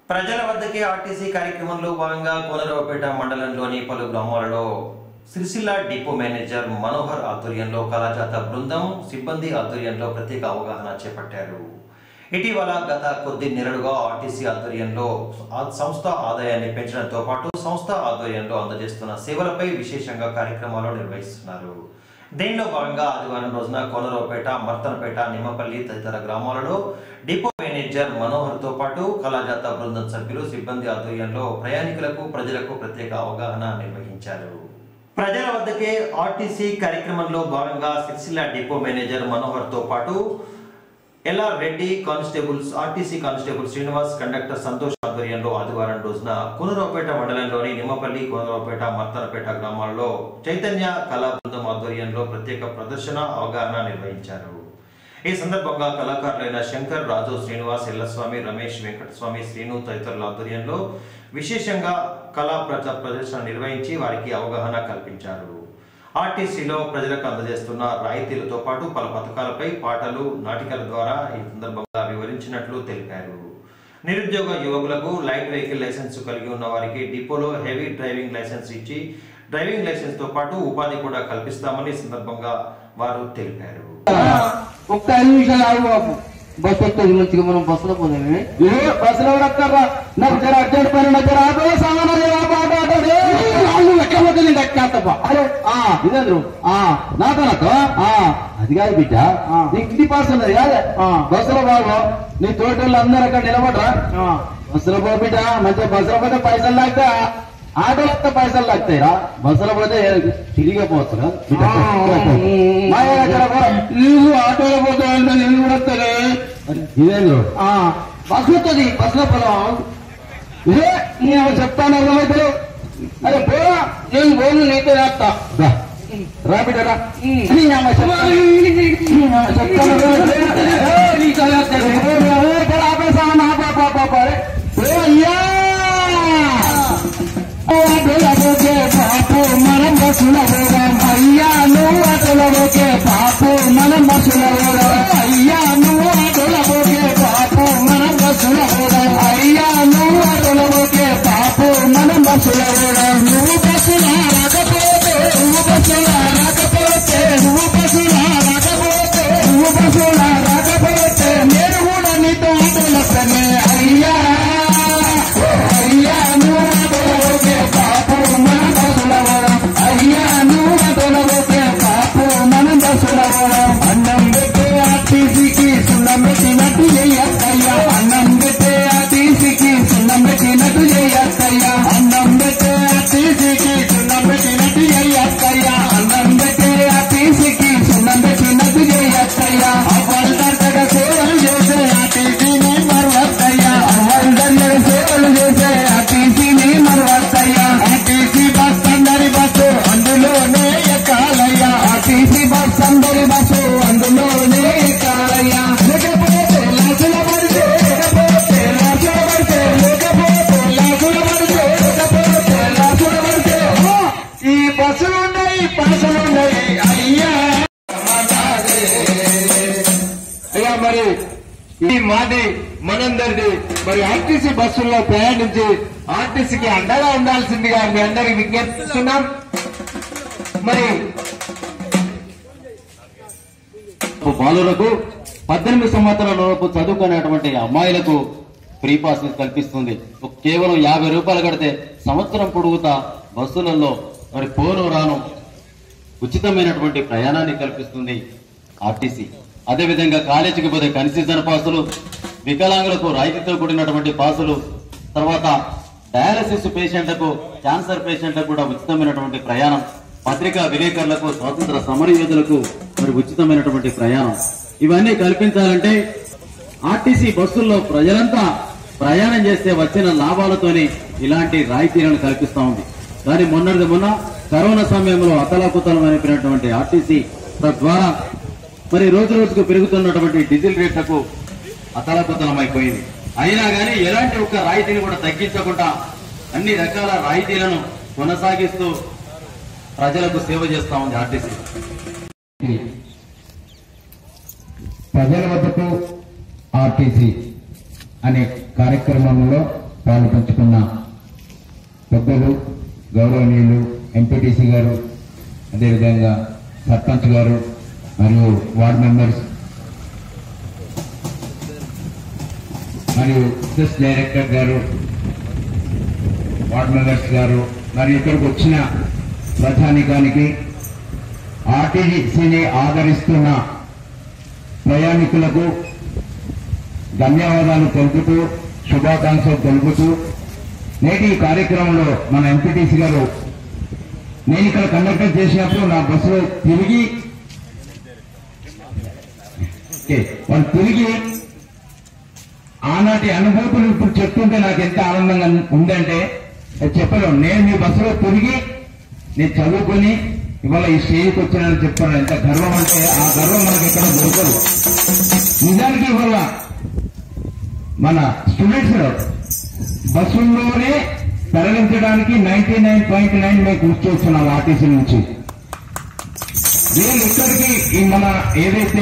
ప్రజల వద్దకే ఆర్టీసీ కార్యక్రమంలో భాగంగా కోనరావుపేట మండలంలోని పలు గ్రామాలలో సిరిసిల్ల డిపో మేనేజర్ మనోహర్ ఆధ్వర్యంలో కళాజాత బృందం సిబ్బంది ఆధ్వర్యంలో ప్రత్యేక అవగాహన చేపట్టారు ఇటీవల గత కొద్ది నెలలుగా ఆర్టీసీ ఆధ్వర్యంలో ఆ సంస్థ ఆదాయాన్ని పెంచడంతో పాటు సంస్థ ఆధ్వర్యంలో అందజేస్తున్న సేవలపై విశేషంగా కార్యక్రమాలు నిర్వహిస్తున్నారు దీనిలో భాగంగా ఆదివారం రోజున కోనరావుపేట మర్తనపేట నిమ్మపల్లి తదితర గ్రామాలలో డిపో మేనేజర్ మనోహర్తో పాటు కళాజాత బృందం సభ్యులు సిబ్బంది ఆధ్వర్యంలో ప్రయాణికులకు ప్రజలకు ప్రత్యేక అవగాహన నిర్వహించారు ప్రజల వద్దకే ఆర్టీసీ కార్యక్రమంలో భాగంగా సిరిసిల్ల డిపో మేనేజర్ మనోహర్తో పాటు L R Reddy constables RTC constable Srinivas conductor Santosh ఆధ్వర్యంలో ఆదివారం రోజున కునరావుపేట మండలంలోని నిమ్మపల్లి కునరావుపేట మర్తనపేట గ్రామాల్లో చైతన్య కళా బృందం ఆధ్వర్యంలో ప్రత్యేక ప్రదర్శన అవగాహన నిర్వహించారు ఈ సందర్భంగా కళాకారులైన శంకర్ రాజు శ్రీనివాస్ ఎల్లస్వామి రమేష్ వెంకటస్వామి శ్రీను తదితరుల ఆధ్వర్యంలో విశేషంగా కళా ప్రజ ప్రదర్శన నిర్వహించి వారికి అవగాహన కల్పించారు ఆర్టీసీలో ప్రజలకు అందజేస్తున్న రాయితీలతో పాటు పలు పథకాలపై పాటలు నాటికల ద్వారా ఈ సందర్భంగా వివరించినట్లు తెలిపారు నిరుద్యోగ యువకులకు లైట్ వెహికల్ లైసెన్స్ కలిగి ఉన్న వారికి డిపోలో హెవీ డ్రైవింగ్ లైసెన్స్ ఇచ్చి డ్రైవింగ్ లైసెన్స్ తో పాటు ఉపాధి కూడా కల్పిస్తామని ఈ సందర్భంగా వారు తెలిపారు ఒక్క ఐదు నిమిషాలు ఆగు బాబు బస్ వస్తుంది మంచిగా మనం బస్సులో పోదామే ఏ బస్సులో వస్తారా నాకు జర అర్జెంట్ పని ఉన్నది జర ఆటో సామాన్ జర ఆటో ఆటో ఆటో రే. వాళ్ళు ఎక్కబోతే నేను ఎక్కేస్తప్ప అరే ఆ ఇదేంద్రు ఆ నాతో నాతో ఆ అది కాదు బిడ్డ నీకు ఇంటి పాస్ ఉన్నది కాదే బస్సులో బాబు నీ తోటి వాళ్ళు అందరూ అక్కడ నిలబడరా బస్సులో పో బిడ్డ మంచిగా బస్సులో పోతే పైసలు లాగుతా ఆటోలో వస్తే పైసలు లాగుతాయిరా బస్సులో పోతే తిరిగే పోతురా నీవు ఆటోలో పోతావంటే నేను కూడా వస్తానే ఇదేంద్రు బస్సు వస్తుంది బస్సులో పొలం ఇదే నేను చెప్తాను అర్థమైతే అరే పోరా నేను పోను నీతో రాస్తా రా బిడ్డ రా నీ అమ్మ చెప్తాను. నీ అమ్మ చెప్తాను అర్థమైతే? ఏ, నీతో రాస్తాను. ఏ, ఏ, ఇక్కడ ఆపేసావా? ఆపు, ఆపు, ఆపు, ఆపు. అరే, ఏ, అయ్యా అటులబోకే పాపు మనం బస్సుల పోదాం అయ్యా నువ్వు అటులబోకే పాపు మనం బస్సుల పోదాం అయ్యా నువ్వు అటులబోకే పాపు మనం బస్సుల పోదాం అయ్యా నువ్వు అటులబోకే పాపు మనం బస్సుల పోదాం నువ్వు బస్సుల రాకపోతే నువ్వు బస్సుల రాకపోతే నువ్వు బస్సుల రాకపోతే నువ్వు బస్సుల రాకపోతే నేను కూడా నీతో అటులొస్తానే అయ్యా అయ్యా నువ్వు అటులబోకే పాపు మనం బస్సుల పోదాం అయ్యా నువ్వు అటులబోకే పాపు మనం బస్సుల పోదాం అన్నం పెట్టే ఆర్టీసీకి సున్నం పెట్టినట్టు చెయ్యక్కయ్యా అన్నం పెట్టే ఆర్టీసీకి సున్నం పెట్టినట్టు చెయ్యక్కయ్యా అన్నం పెట్టే ఆర్టీసీకి సున్నం పెట్టినట్టు చెయ్యక్కయ్యా అన్నం పెట్టే ఆర్టీసీకి సున్నం పెట్టినట్టు చెయ్యక్కయ్యా అవ్వల్దర్గ సేవలు చేసే ఆర్టీసీని మరవద్దయ్యా అవ్వల్దర్గ సేవలు చేసే ఆర్టీసీని మరవద్దయ్యా ఆర్టీసీ బస్ అందరి బస్సు అందులోనే ఎక్కాలయ్యా ఆర్టీసీ బస్ అందరి బస్సు అందులోనే ఎక్కాలయ్యా లేకపోతే లాసుల పడితే లేకపోతే లాసుల పడితే లేకపోతే లాసుల పడితే లేకపోతే లాసుల పడితే ఓ, ఈ బస్సులు ఉన్నాయి బస్సులు ఉన్నాయి అయ్యా అయ్యా మరి ఈ మాది మనందరిది మరి ఆర్టీసీ బస్సుల్లో ప్రయాణించి ఆర్టీసీకి అండగా ఉండాల్సిందిగా మీ అందరికి విజ్ఞప్తిస్తున్నాం మరి బాలులకు పద్దెనిమిది సంవత్సరాల లోపు చదువుకునేటువంటి అమ్మాయిలకు ఫ్రీ పాస్ కల్పిస్తుంది ఒక కేవలం యాభై రూపాయలు కడితే సంవత్సరం పొడుగుతా బస్సులలో మరి పోను రాను ఉచితమైనటువంటి ప్రయాణాన్ని కల్పిస్తుంది ఆర్టీసీ అదేవిధంగా కాలేజీకి పోతే కన్సీజన్ పాసులు వికలాంగులకు రాయితీతో కూడినటువంటి పాసులు తర్వాత డయాలసిస్ పేషెంట్లకు క్యాన్సర్ పేషెంట్లకు కూడా ఉచితమైనటువంటి ప్రయాణం పత్రికా విలేకరులకు స్వాతంత్ర సమరయోధులకు మరి ఉచితమైనటువంటి ప్రయాణం ఇవన్నీ కల్పించాలంటే ఆర్టీసీ బస్సుల్లో ప్రజలంతా ప్రయాణం చేస్తే వచ్చిన లాభాలతోని ఇలాంటి రాయితీలను కల్పిస్తా ఉంది కానీ మొన్నటిది మొన్న కరోనా సమయంలో అతలాకుతలం అనిపినటువంటి ఆర్టీసీ తద్వారా మరి రోజు రోజుకు పెరుగుతున్నటువంటి డీజిల్ రేట్లకు అతలాకుతలం అయిపోయింది అయినా కానీ ఎలాంటి ఒక్క రాయితీని కూడా తగ్గించకుండా అన్ని రకాల రాయితీలను కొనసాగిస్తూ ప్రజలకు సేవ చేస్తా ఉంది ఆర్టీసీ ప్రజల వద్దకు ఆర్టీసీ అనే కార్యక్రమంలో పాలు పంచుకున్న పెద్దలు గౌరవనీయులు ఎంపీటీసీ గారు అదేవిధంగా సర్పంచ్ గారు మరియు వార్డ్ మెంబర్స్ మరియు సెస్ డైరెక్టర్ గారు వార్డ్ మెంబర్స్ గారు మరియు ఇక్కడికి వచ్చిన ప్రజానికానికి ఆర్టీసీని ఆదరిస్తున్న ప్రయాణికులకు ధన్యవాదాలు తెలుపుతూ శుభాకాంక్షలు తెలుపుతూ నేటి ఈ కార్యక్రమంలో మన ఎంపీటీసీ గారు నేను ఇక్కడ కండక్టర్ చేసినప్పుడు నా బస్సులో తిరిగి ఓకే, వాళ్ళు తిరిగి ఆనాటి అనుభూతులు ఇప్పుడు చెప్తుంటే నాకు ఎంత ఆనందంగా ఉందంటే అది చెప్పలేం నేను మీ బస్సులో తిరిగి నేను చదువుకొని ఇవాళ ఈ స్టేజ్కి వచ్చానని చెప్పాను ఎంత గర్వం అంటే ఆ గర్వం మనకి ఎక్కడ దొరకదు నిజానికి ఇవాళ మన స్టూడెంట్స్ బస్సుల్లోనే తరలించడానికి నైన్టీ నైన్ పాయింట్ నైన్ మేము కూర్చోవచ్చున్నాం ఆర్టీసీ నుంచి వీళ్ళు ఇక్కడికి ఈ మన ఏదైతే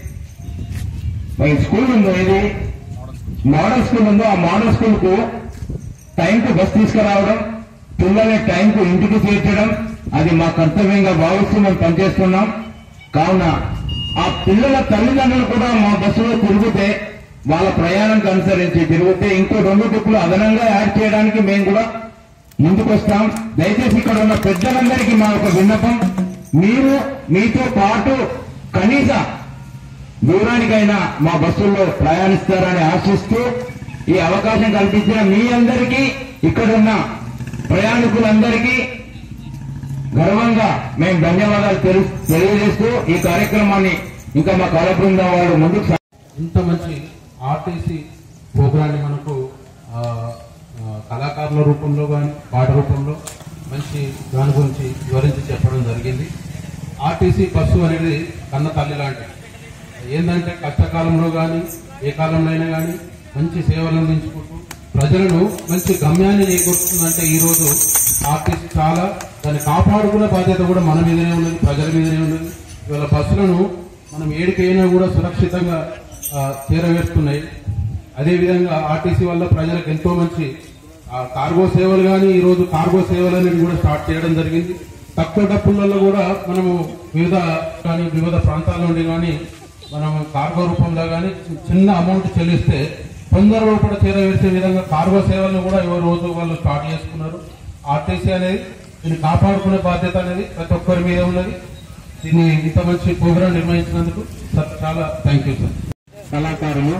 ఈ స్కూల్ ఉందో ఏది మోడల్ స్కూల్ ఉందో ఆ మోడల్ స్కూల్ కు టైంకు బస్ తీసుకురావడం పిల్లల్ని టైంకు ఇంటికి చేర్చడం అది మా కర్తవ్యంగా భావిస్తూ మేము పనిచేస్తున్నాం కావున ఆ పిల్లల తల్లిదండ్రులు కూడా మా బస్సులో తిరిగితే వాళ్ళ ప్రయాణానికి అనుసరించి తిరిగితే ఇంకో రెండు ట్రిప్పులు అదనంగా యాడ్ చేయడానికి మేము కూడా ముందుకు వస్తాం దయచేసి ఇక్కడ ఉన్న పెద్దలందరికీ మా ఒక విన్నపం మీరు మీతో పాటు కనీస దూరానికైనా మా బస్సుల్లో ప్రయాణిస్తారని ఆశిస్తూ ఈ అవకాశం కల్పించిన మీ అందరికీ ఇక్కడున్న ప్రయాణికులందరికీ గర్వంగా మేము ధన్యవాదాలు తెలు- తెలియజేస్తూ ఈ కార్యక్రమాన్ని ఇంకా మా కళ బృందం వాళ్ళు ముందుకు సా- ఇంత మంచి ఆర్టీసీ ప్రోగ్రాన్ని మనకు ఆ, ఆ, కళాకారుల రూపంలో కానీ పాట రూపంలో మంచి దాని గురించి వివరించి చెప్పడం జరిగింది ఆర్టీసీ బస్సు అనేది కన్న తల్లి లాంటిది ఏంటంటే కష్టకాలంలో కానీ ఏ కాలంలో అయినా కానీ మంచి సేవలు అందించుకుంటూ ప్రజలను మంచి గమ్యాన్ని చేకూరుతుందంటే ఈ రోజు ఆర్టీసీ చాలా దాన్ని కాపాడుకునే బాధ్యత కూడా మన మీదనే ఉన్నది ప్రజల మీదనే ఉన్నది ఇవాళ బస్సులను మనం ఏడికైనా కూడా సురక్షితంగా ఆ, చేరవేస్తున్నాయి అదేవిధంగా ఆర్టీసీ వల్ల ప్రజలకు ఎంతో మంచి ఆ, కార్గో సేవలు కానీ ఈ రోజు కార్గో సేవలు అనేది కూడా స్టార్ట్ చేయడం జరిగింది తక్కువ డబ్బులలో కూడా మనము వివిధ కానీ వివిధ ప్రాంతాల నుండి కానీ మనము కార్గో రూపంలో కానీ చిన్న అమౌంట్ చెల్లిస్తే తొందరలో కూడా చేరవేసే విధంగా కార్గో సేవలను కూడా ఈ రోజు వాళ్ళు స్టార్ట్ చేసుకున్నారు ఆర్టీసీ అనేది దీన్ని కాపాడుకునే బాధ్యత అనేది ప్రతి ఒక్కరి మీద ఉన్నది దీన్ని ఇంత మంచి ప్రోగ్రాం నిర్వహించినందుకు సార్ చాలా థ్యాంక్ యూ సార్ కళాకారులు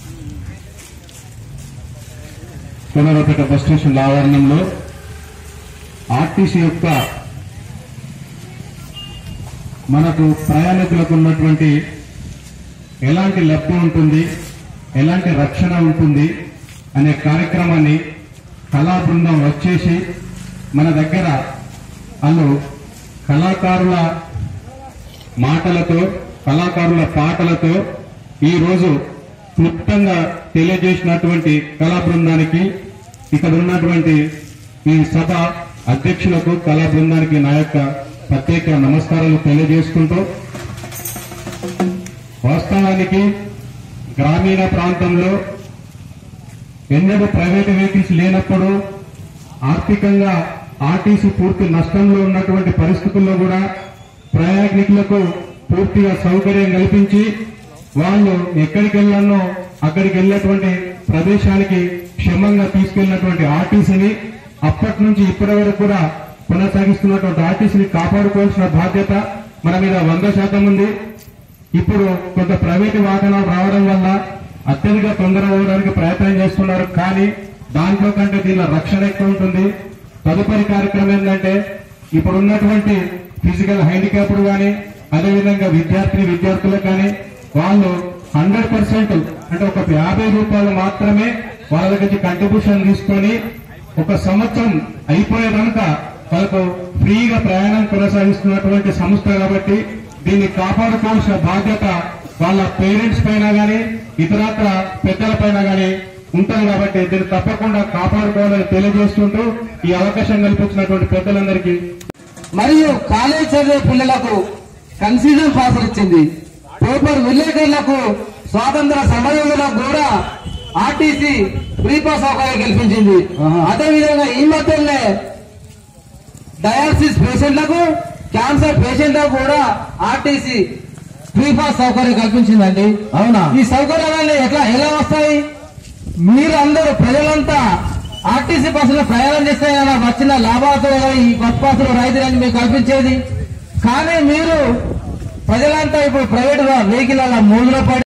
పునరపేట బస్ స్టేషన్ ఆవరణంలో ఆర్టీసీ యొక్క మనకు ప్రయాణికులకు ఉన్నటువంటి ఎలాంటి లబ్ధి ఉంటుంది ఎలాంటి రక్షణ ఉంటుంది అనే కార్యక్రమాన్ని కళా బృందం వచ్చేసి మన దగ్గర వాళ్ళు కళాకారుల మాటలతో కళాకారుల పాటలతో ఈ రోజు క్లుప్తంగా తెలియజేసినటువంటి కళా బృందానికి ఇక్కడ ఉన్నటువంటి ఈ సభ అధ్యక్షులకు కళా బృందానికి నా యొక్క ప్రత్యేక నమస్కారాలు తెలియజేసుకుంటూ వాస్తవానికి గ్రామీణ ప్రాంతంలో ఎన్నడూ ప్రైవేట్ వెహికల్స్ లేనప్పుడు ఆర్థికంగా ఆర్టీసీ పూర్తి నష్టంలో ఉన్నటువంటి పరిస్థితుల్లో కూడా ప్రయాణికులకు పూర్తిగా సౌకర్యం కల్పించి వాళ్ళు ఎక్కడికి వెళ్ళానో అక్కడికి వెళ్ళేటువంటి ప్రదేశానికి క్షేమంగా తీసుకెళ్లినటువంటి ఆర్టీసీని అప్పటి నుంచి ఇప్పటి వరకు కూడా కొనసాగిస్తున్నటువంటి ఆర్టీసీని కాపాడుకోవాల్సిన బాధ్యత మన మీద వంద శాతం ఉంది ఇప్పుడు కొంత ప్రైవేటు వాహనాలు రావడం వల్ల అత్యధిక తొందర అవ్వడానికి ప్రయత్నం చేస్తున్నారు కానీ దాంట్లో కంటే దీనిలో రక్షణ ఎక్కువ ఉంటుంది తదుపరి కార్యక్రమం ఏంటంటే ఇప్పుడు ఉన్నటువంటి ఫిజికల్ హ్యాండిక్యాప్డ్ కానీ అదేవిధంగా విద్యార్థి విద్యార్థులకు కానీ వాళ్ళు హండ్రెడ్ పర్సెంట్ అంటే ఒక యాభై రూపాయలు మాత్రమే వాళ్ళ దగ్గర నుంచి కంట్రిబ్యూషన్ తీసుకొని ఒక సంవత్సరం అయిపోయేదాకా వాళ్ళకు ఫ్రీగా ప్రయాణం కొనసాగిస్తున్నటువంటి సంస్థ కాబట్టి దీన్ని కాపాడుకోవాల్సిన బాధ్యత వాళ్ళ పేరెంట్స్ పైన గాని ఇతరత్ర పెద్దల పైన గాని ఉంటుంది కాబట్టి దీన్ని తప్పకుండా కాపాడుకోవాలని తెలియజేస్తుంటూ ఈ అవకాశం కల్పించినటువంటి పెద్దలందరికీ మరియు కాలేజ్ చదివే పిల్లలకు కన్ఫ్యూజన్ పాసులు ఇచ్చింది పేపర్ విలేకరులకు స్వాతంత్ర సమయంలో కూడా ఆర్టీసీ ఫ్రీ పాస్ సౌకర్యం కల్పించింది ఆహా. అదేవిధంగా ఈ మధ్యనే డయాలసిస్ పేషెంట్లకు క్యాన్సర్ పేషెంట్లకు కూడా ఆర్టీసీ ఫ్రీ పాస్ సౌకర్యం కల్పించిందండి అవునా ఈ సౌకర్యాలన్నీ ఎట్లా ఎలా వస్తాయి మీరు అందరూ ప్రజలంతా ఆర్టీసీ బస్సులో ప్రయాణం చేస్తే కదా వచ్చిన లాభాలతో కదా ఈ బస్ పాసులు రైతులని మీకు కల్పించేది కానీ మీరు ప్రజలంతా ఇప్పుడు ప్రైవేట్ వెహికల్ మూడులో పడి